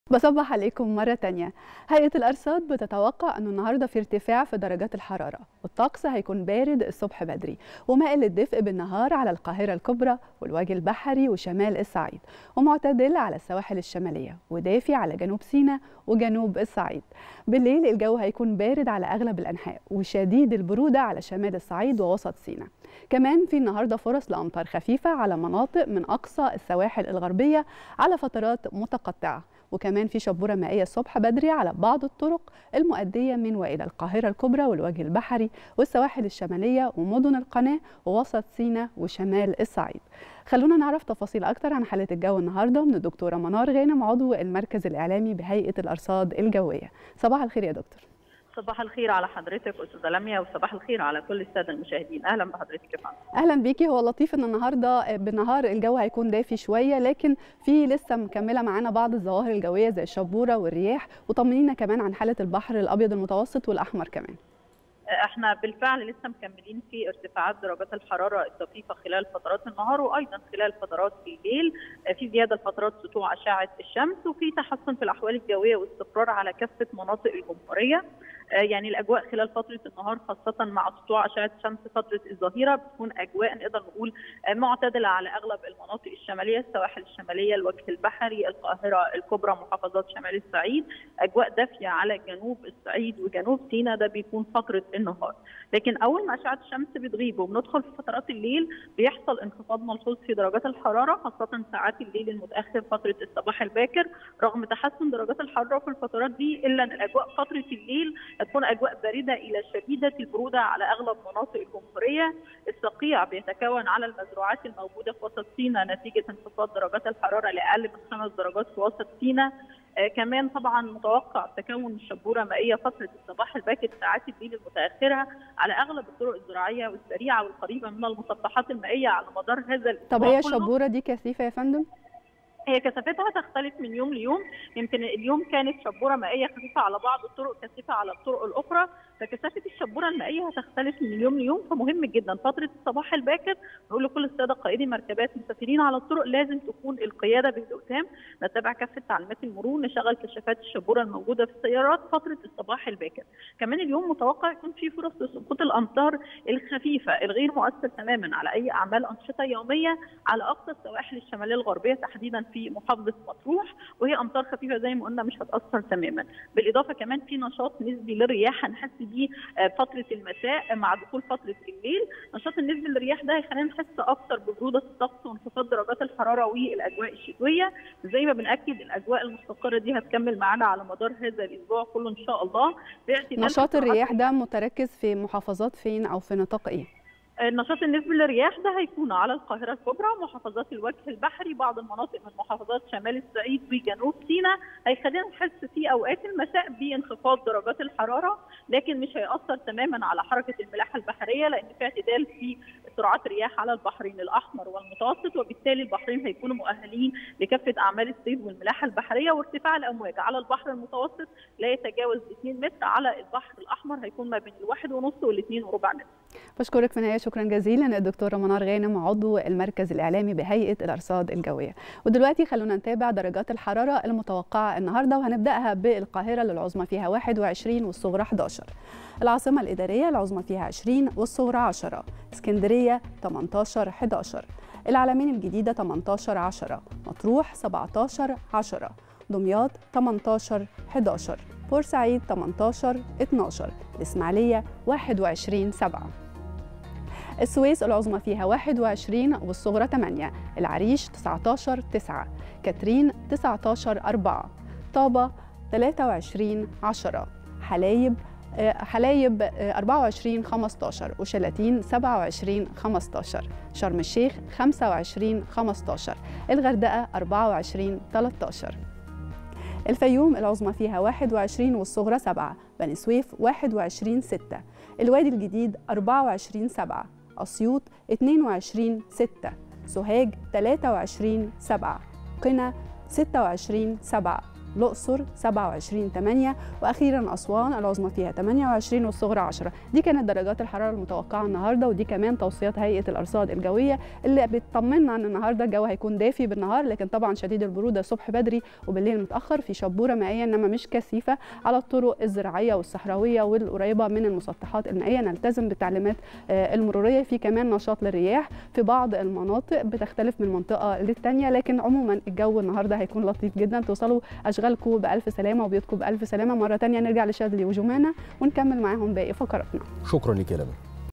بصبح عليكم مرة تانية هيئة الأرصاد بتتوقع أنه النهاردة في ارتفاع في درجات الحرارة والطقس هيكون بارد الصبح بدري ومائل للدفء بالنهار على القاهرة الكبرى والوجه البحري وشمال الصعيد ومعتدل على السواحل الشمالية ودافي على جنوب سيناء وجنوب الصعيد بالليل الجو هيكون بارد على أغلب الأنحاء وشديد البرودة على شمال الصعيد ووسط سيناء كمان في النهارده فرص لأمطار خفيفة على مناطق من أقصى السواحل الغربية على فترات متقطعة وكمان في شبوره مائيه الصبح بدري على بعض الطرق المؤديه من والى القاهره الكبرى والوجه البحري والسواحل الشماليه ومدن القناه ووسط سيناء وشمال الصعيد. خلونا نعرف تفاصيل اكتر عن حاله الجو النهارده من الدكتوره منار غانم عضو المركز الاعلامي بهيئه الارصاد الجويه. صباح الخير يا دكتور. صباح الخير على حضرتك استاذه لميا وصباح الخير على كل الساده المشاهدين اهلا بحضرتك يا فندم اهلا بيكي هو لطيف ان النهارده بالنهار الجو هيكون دافي شويه لكن في لسه مكمله معانا بعض الظواهر الجويه زي الشبوره والرياح وطمنينا كمان عن حاله البحر الابيض المتوسط والاحمر كمان احنا بالفعل لسه مكملين في ارتفاعات درجات الحراره الطفيفه خلال فترات النهار وايضا خلال فترات الليل في زياده فترات سطوع اشعه الشمس وفي تحسن في الاحوال الجويه واستقرار على كافه مناطق الجمهوريه يعني الاجواء خلال فتره النهار خاصه مع سطوع اشعه الشمس فتره الظهيره بتكون اجواء نقدر نقول معتدله على اغلب المناطق الشماليه السواحل الشماليه الوجه البحري القاهره الكبرى محافظات شمال الصعيد اجواء دافيه على جنوب الصعيد وجنوب سيناء ده بيكون فتره النهار لكن اول ما اشعه الشمس بتغيب وبندخل في فترات الليل بيحصل انخفاض ملحوظ في درجات الحراره خاصه ساعات الليل المتاخر فتره الصباح الباكر رغم تحسن درجات الحراره في الفترات دي الا ان الاجواء فتره الليل هتكون اجواء بارده الى شديده البروده على اغلب مناطق الجمهوريه الصقيع بيتكون على المزروعات الموجوده في وسط سيناء نتيجه انخفاض درجات الحراره لاقل من خمس درجات في وسط سيناء آه كمان طبعا متوقع تكون شبوره مائيه فتره الصباح الباكر ساعات الليل المتاخره على اغلب الطرق الزراعيه والسريعه والقريبه من المسطحات المائيه على مدار هذا الاسبوع طب هي الشبوره دي كثيفه يا فندم؟ هي كثافتها تختلف من يوم ليوم يمكن اليوم كانت شبوره مائيه خفيفه على بعض الطرق كثيفه على الطرق الاخرى فكثافه الشبوره المائيه هتختلف من يوم ليوم فمهم جدا فتره الصباح الباكر نقول لكل الساده قائدي مركبات مسافرين على الطرق لازم تكون القياده بالقدام نتبع كافه تعليمات المرور نشغل كشافات الشبوره الموجوده في السيارات فتره الصباح الباكر كمان اليوم متوقع يكون في فرص لسقوط الامطار الخفيفه الغير مؤثر تماما على اي اعمال انشطه يوميه على اقصى السواحل الشماليه الغربيه تحديدا في محافظه مطروح وهي امطار خفيفه زي ما قلنا مش هتاثر تماما بالاضافه كمان في نشاط نسبي للرياح هنحس بيه فتره المساء مع دخول فتره الليل النشاط النسبي للرياح ده هيخلينا نحس اكتر ببروده الطقس وانخفاض درجات الحراره والاجواء الشتويه زي ما بناكد الاجواء المستقره دي هتكمل معانا على مدار هذا الاسبوع كله ان شاء الله نشاط الرياح ده متركز في محافظات فين او في نطاق ايه النشاط النسبي للرياح ده هيكون على القاهره الكبرى محافظات الوجه البحري بعض المناطق من محافظات شمال الصعيد وجنوب سيناء هيخلينا نحس في اوقات المساء بانخفاض درجات الحراره لكن مش هياثر تماما على حركه الملاحه البحريه لان في اعتدال في سرعات الرياح على البحرين الاحمر والمتوسط وبالتالي البحرين هيكونوا مؤهلين لكافه اعمال الصيد والملاحه البحريه وارتفاع الامواج على البحر المتوسط لا يتجاوز 2 متر على البحر الاحمر هيكون ما بين الواحد ونص والاثنين وربع متر. بشكرك في النهايه شكرا جزيلا الدكتوره منار غانم عضو المركز الاعلامي بهيئه الارصاد الجويه ودلوقتي خلونا نتابع درجات الحراره المتوقعه النهارده وهنبداها بالقاهره للعظمى فيها 21 والصغرى 11 العاصمه الاداريه العظمى فيها 20 والصغرى 10 اسكندريه 18 11 العلمين الجديده 18 10 مطروح 17 10 دمياط 18 11 بورسعيد 18 12 الإسماعيلية 21 7 السويس العظمى فيها 21 والصغرى 8 العريش 19 9 كاترين 19 4 طابة 23 10 حلايب حلايب 24 15 وشلاتين 27 15 شرم الشيخ 25 15 الغردقة 24 13 الفيوم العظمى فيها 21 والصغرى 7 بني سويف 21 6 الوادي الجديد 24 7 أسيوط 22 6 سوهاج 23 7 قنا 26 7 الأقصر 27 8 وأخيرا أسوان العظمى فيها 28 والصغرى 10 دي كانت درجات الحرارة المتوقعة النهاردة ودي كمان توصيات هيئة الأرصاد الجوية اللي بتطمنا أن النهاردة الجو هيكون دافي بالنهار لكن طبعا شديد البرودة الصبح بدري وبالليل متأخر في شبورة مائية إنما مش كثيفة على الطرق الزراعية والصحراوية والقريبة من المسطحات المائية نلتزم بالتعليمات المرورية في كمان نشاط للرياح في بعض المناطق بتختلف من منطقة للتانية لكن عموما الجو النهاردة هيكون لطيف جدا توصلوا أشغالكم بألف سلامة وبيوتكم بألف سلامة مرة تانية نرجع لشاذلي وجمانة ونكمل معاهم باقي فقراتنا شكرا لك يا لمى